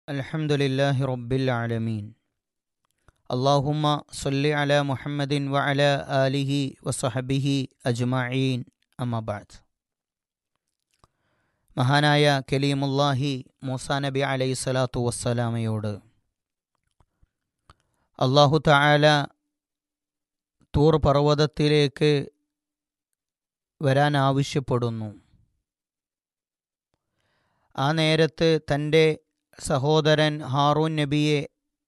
الحمد لله رب العالمين اللهم صل على محمد وعلى آله وصحبه أجمعين أما بعد മഹാനായ കലീമുല്ലാഹി മൂസാ നബി അലൈഹി സ്വലാത്തു വസ്സലാമയോട് അള്ളാഹു തആല തൂർ പർവ്വതത്തിലേക്ക് വരാൻ ആവശ്യപ്പെടുന്നു ആ നേരത്ത് തൻ്റെ സഹോദരൻ ഹാറൂൻ നബിയെ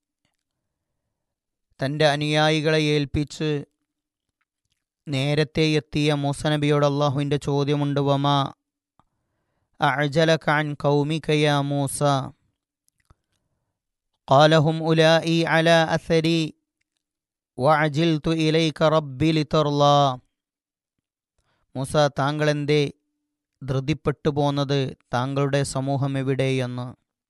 തൻ്റെ അനുയായികളെ ഏൽപ്പിച്ച് നേരത്തെ എത്തിയ മൂസ നബിയോട് അള്ളാഹുവിൻ്റെ ചോദ്യമുണ്ട് വമാ أعجلك عن قومك يا موسى قال هم أولئي على أثري وعجلت إليك ربي لترضى മൂസ താങ്കളെന്തേ ധൃതിപ്പെട്ടു പോന്നത് താങ്കളുടെ സമൂഹം എവിടെയെന്ന്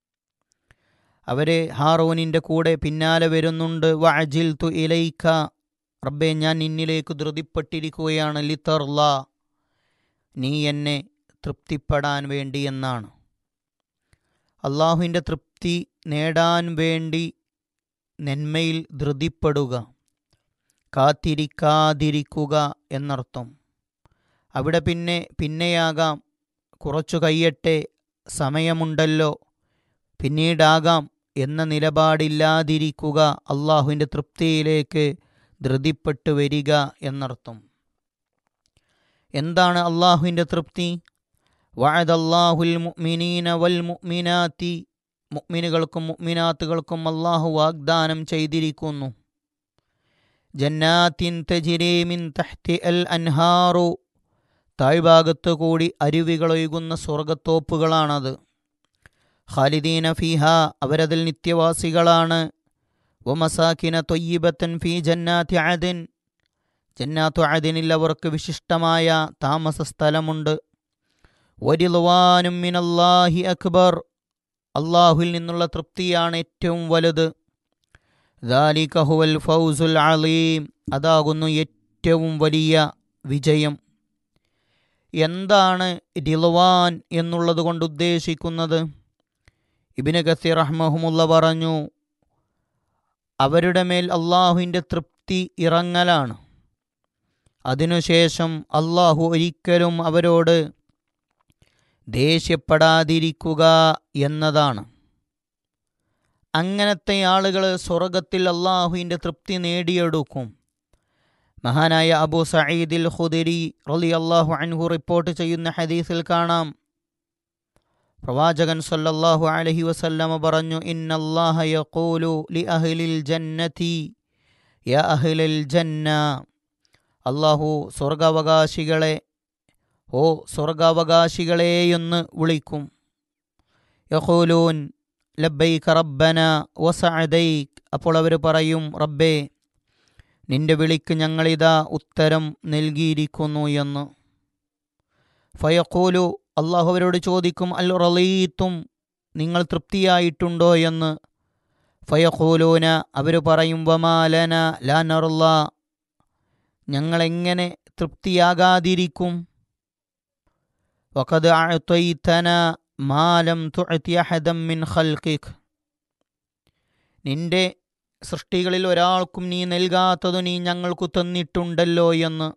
അവര് ഹാറൂനിൻ്റെ കൂടെ പിന്നാലെ വരുന്നുണ്ട് വഅജിൽ തു ഇലൈക്ക റബ്ബെ ഞാൻ നിന്നിലേക്ക് ധൃതിപ്പെട്ടിരിക്കുകയാണ് ലിത്തർല നീ എന്നെ തൃപ്തിപ്പെടാൻ വേണ്ടി എന്നാണ് അള്ളാഹുവിൻ്റെ തൃപ്തി നേടാൻ വേണ്ടി നന്മയിൽ ധൃതിപ്പെടുക കാത്തിരിക്കാതിരിക്കുക എന്നർത്ഥം അവിടെ പിന്നെ പിന്നെയാകാം കുറച്ചു കഴിയട്ടെ സമയമുണ്ടല്ലോ പിന്നീടാകാം എന്ന നിലപാടില്ലാതിരിക്കുക അള്ളാഹുവിൻ്റെ തൃപ്തിയിലേക്ക് ധൃതിപ്പെട്ടു വരിക എന്നർത്ഥം എന്താണ് അള്ളാഹുവിൻ്റെ തൃപ്തി വഅദല്ലാഹുൽ മുഅ്മിനീന വൽ മുഅ്മിനാത്തി മുഅ്മിനുകൾക്കും മുഅ്മിനാത്തുകൾക്കും അള്ളാഹു വാഗ്ദാനം ചെയ്തിരിക്കുന്നു ജന്നാത്തിൻ തജിരി മിൻ തഹ്തി അൽ അൻഹാറു താഴ്ഭാഗത്ത് കൂടി അരുവികളൊഴുകുന്ന സ്വർഗത്തോപ്പുകളാണത് ഖാലിദീന ഫീഹ അവരതിൽ നിത്യവാസികളാണ് വമസാക്കിന തൊയ്യിബത്തൻ ഫീ ജന്നാത്തി അദിൻ ജന്നാത്തു അദിനിൽ അവർക്ക് വിശിഷ്ടമായ താമസ സ്ഥലമുണ്ട് വരിലുവാനും മിനല്ലാഹി അക്ബർ അള്ളാഹുവിൽ നിന്നുള്ള തൃപ്തിയാണ് ഏറ്റവും വലുത് ദാലികഹുവൽ ഫൗസുൽ അലീം അതാകുന്നു ഏറ്റവും വലിയ വിജയം എന്താണ് രിൽവാൻ എന്നുള്ളത് കൊണ്ട് ഉദ്ദേശിക്കുന്നത് ഇബിന് ഗസീർ റഹ്മഹുമുള്ള പറഞ്ഞു അവരുടെ മേൽ അള്ളാഹുവിൻ്റെ തൃപ്തി ഇറങ്ങലാണ് അതിനുശേഷം അള്ളാഹു ഒരിക്കലും അവരോട് ദേഷ്യപ്പെടാതിരിക്കുക എന്നതാണ് അങ്ങനത്തെ ആളുകൾ സ്വർഗത്തിൽ അള്ളാഹുവിൻ്റെ തൃപ്തി നേടിയെടുക്കും മഹാനായ അബു സഈദിൽ ഖുദരി റലി അള്ളാഹു അൻഹു റിപ്പോർട്ട് ചെയ്യുന്ന ഹദീസിൽ കാണാം പ്രവാചകൻ സല്ലല്ലാഹു അലൈഹി വസല്ലമ പറഞ്ഞു ഇന്നല്ലാഹ യഖൂലു ലി അഹ്ലിൽ ജന്നതി യാ അഹ്ലൽ ജന്ന അള്ളാഹു സ്വർഗാവകാശികളെ ഓ സ്വർഗാവകാശികളെയൊന്ന് വിളിക്കും യഖൂലൂൻ ലബ്ബൈക റബ്ബന വസഅദൈക് അപ്പോൾ അവർ പറയും റബ്ബേ നിന്റെ വിളിക്ക് ഞങ്ങളിതാ ഉത്തരം നൽകിയിരിക്കുന്നു എന്ന് ഫയഖൂലു അള്ളാഹു അവരോട് ചോദിക്കും അൽ റലീത്തും നിങ്ങൾ തൃപ്തിയായിട്ടുണ്ടോ എന്ന് ഫയഖൂലൂന അവർ പറയും വമാലന ലാനറുള്ള ഞങ്ങളെങ്ങനെ തൃപ്തിയാകാതിരിക്കും വഖദ് അഅ്തൈതന മാലം തുഅതി അഹദം മിൻ ഖൽഖിക് നിന്റെ സൃഷ്ടികളിൽ ഒരാൾക്കും നീ നൽകാത്തതു നീ ഞങ്ങൾക്കു തന്നിട്ടുണ്ടല്ലോ എന്ന്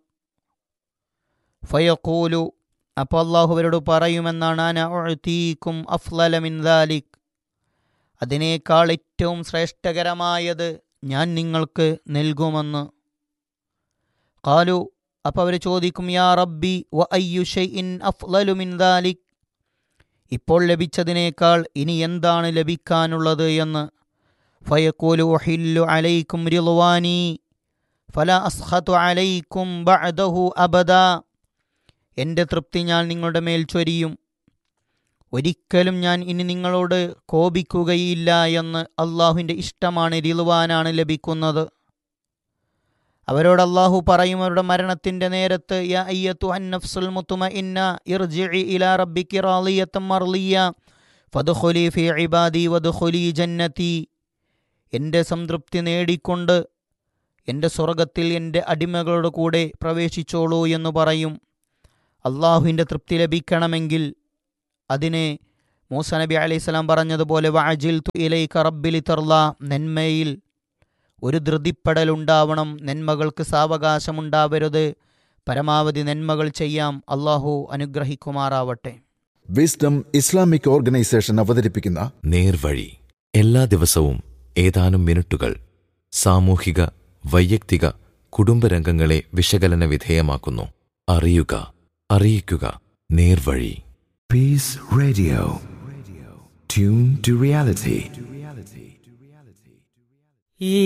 ഫയഖൂലു അപ്പോൾ അള്ളാഹു അവരോട് പറയുമെന്നാണ് അന ഉഅ്തീക്കും അഫ്ലല മിൻ ദാലിക് അതിനേക്കാൾ ഏറ്റവും ശ്രേഷ്ഠകരമായത് ഞാൻ നിങ്ങൾക്ക് നൽകുമെന്ന് കാലു അപ്പോൾ അവർ ചോദിക്കും യാ റബ്ബി വ അയ്യു ഷൈഇൻ അഫ്ലലു മിൻ ദാലിക് ഇപ്പോൾ ലഭിച്ചതിനേക്കാൾ ഇനി എന്താണ് ലഭിക്കാനുള്ളത് എന്ന് ഫയക്കൂലു ഒഹില്ലു അലൈക്കും റിളുവാനി ഫല അസ്ഹത്തു അലൈക്കും ബഅദഹു അബദ എൻ്റെ തൃപ്തി ഞാൻ നിങ്ങളുടെ മേൽ ചൊരിയും ഒരിക്കലും ഞാൻ ഇനി നിങ്ങളോട് കോപിക്കുകയില്ല എന്ന് അള്ളാഹുവിൻ്റെ ഇഷ്ടമാണ് റിളുവാനാണ് ലഭിക്കുന്നത് അവരോട് അള്ളാഹു പറയും അവരുടെ മരണത്തിന്റെ നേരത്ത് യാ അയ്യത്തു അന്നഫ്സുൽ മുത്തുമ ഇന്ന ഇർജിഇ ഇലാ റബ്ബിക്കി റാളിയത്തം മർലിയ ഫദ്ഖുലി ഫി ഇബാദി വദ്ഖുലി ജന്നതി എൻ്റെ സംതൃപ്തി നേടിക്കൊണ്ട് എൻ്റെ സ്വർഗത്തിൽ എൻ്റെ അടിമകളുടെ കൂടെ പ്രവേശിച്ചോളൂ എന്ന് പറയും അള്ളാഹുവിൻ്റെ തൃപ്തി ലഭിക്കണമെങ്കിൽ അതിനെ മൂസ നബി അലൈഹിസ്സലാം പറഞ്ഞതുപോലെ വാജിൽ തു ഇലൈക റബ്ബിലി തർല നന്മയിൽ ഒരു ധൃതിപ്പെടലുണ്ടാവണം നന്മകൾക്ക് സാവകാശമുണ്ടാവരുത് പരമാവധി നന്മകൾ ചെയ്യാം അള്ളാഹു അനുഗ്രഹിക്കുമാറാവട്ടെ വിസ്ഡം ഇസ്ലാമിക് ഓർഗനൈസേഷൻ അവതരിപ്പിക്കുന്ന നേർവഴി എല്ലാ ദിവസവും ഏതാനും മിനിറ്റുകൾ സാമൂഹിക വൈയക്തിക കുടുംബരംഗങ്ങളെ വിശകലന വിധേയമാക്കുന്നു അറിയുക അറിയിക്കുക നേർവഴി Peace Radio. Tune to reality. ഈ